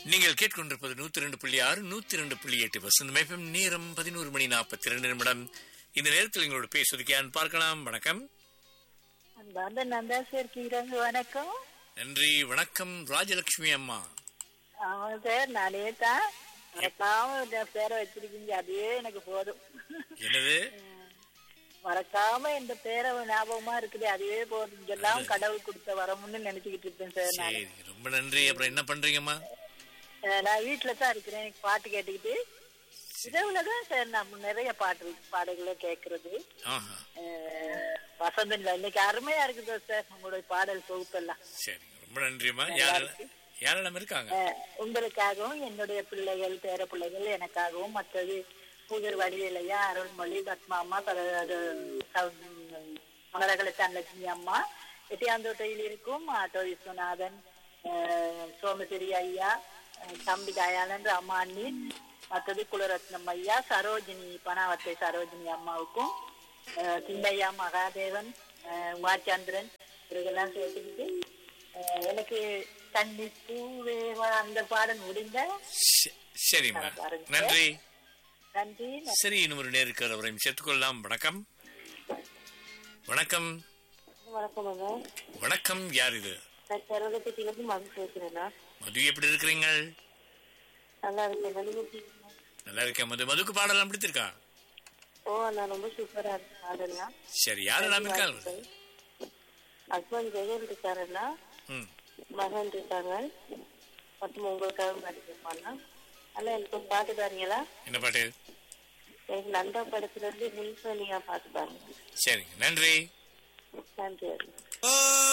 நீங்கள் கேட்கொண்டிருப்பது நூத்தி ரெண்டு புள்ளி ஆறு நூத்தி ரெண்டு புள்ளி எட்டு வசந்த மேபம் நேரம் பதினோரு மணி நாற்பத்தி ரெண்டு நிமிடம் இந்த நேரத்தில் எங்களோட பேசுவதுக்கு யான் பார்க்கலாம் வணக்கம் அன்பார்ந்த நந்தாசி இருக்கீங்க வணக்கம் நன்றி வணக்கம் ராஜலட்சுமி அம்மா ஆமா சார் நானே தான் மறக்காம இந்த பேரை வச்சிருக்கீங்க அதுவே எனக்கு போதும் என்னது மறக்காம இந்த பேரை ஞாபகமா இருக்குது அதுவே போதும் இதெல்லாம் கடவுள் கொடுத்த வரமுன்னு நினைச்சுக்கிட்டு இருப்பேன் சார் நான் சரி ரொம்ப நன்றி அப்புறம் என்ன பண்றீங்கம்மா அஹ் நான் வீட்டுல தான் இருக்கிறேன் எனக்கு பாட்டு கேட்டுக்கிட்டு இரவுலதான் சார் நம்ம நிறைய பாட்டு பாடல்களை கேட்கறது ஆஹா அஹ் வசந்தன்ல இன்னைக்கு அருமையா இருக்குது சார் உங்களுடைய பாடல் தொகுப்பெல்லாம் சரி ரொம்ப நன்றிம்மா யாரெல்லாம் யாரெல்லாம் இருக்காங்க அஹ் உங்களுக்காகவும் என்னுடைய பிள்ளைகள் பேர பிள்ளைகள் எனக்காகவும் மற்றது புதர் வடிவிலையா அருள்மொழி பத்மா அம்மா மலரகல தனலட்சுமி அம்மா எட்டியாந்தோட்டையில் இருக்கும் ஆட்டோ விஸ்வநாதன் அஹ் சோமசிறி ஐயா அஹ் தம்பி தயானந்த் அம்மா அண்ணி மற்றது குலரத்னம் ஐயா சரோஜினி பனாவத்தை சரோஜினி அம்மாவுக்கும் அஹ் சிந்தையா மகாதேவன் அஹ் உமாச்சந்திரன் இவர்களெல்லாம் சேர்த்துக்கிட்டு அஹ் எனக்கு தண்ணி பூவேவா அந்த பாடல் முடிந்த ச- சரிம்மா பாருங்க. நன்றி நன்றி சரி இன்னும் ஒரு நேருக்கு அவரையும் சேர்த்துக்கொள்ளலாம் வணக்கம் வணக்கம் வணக்கம் வணக்கம் யார் இது நான் சரவணத்திலிருந்து மது பேசுறேன்னா மது எப்படி இருக்கிறீங்க நல்லா இருக்கேன் நலுங்குட்டி நல்லா இருக்கேன் மது மதுக்கு பாடலாம் பிடித்திருக்கா ஓ நான் ரொம்ப சூப்பரா இருக்கு பாடலாம் சரி யாரெல்லாம் இருக்காங்க ஹஸ்பண்ட் ஜெகன் இருக்காருன்னா ம் மகன் இருக்காங்க மற்றும் உங்களுக்காக பாடிருப்பாங்க அண்ணா எனக்கு ஒரு பாட்டு பாருங்களா என்ன பாட்டு எனக்கு நந்தா படத்துல இருந்து முன்சனியா பாட்டு பாருங்க சரிங்க நன்றி நன்றி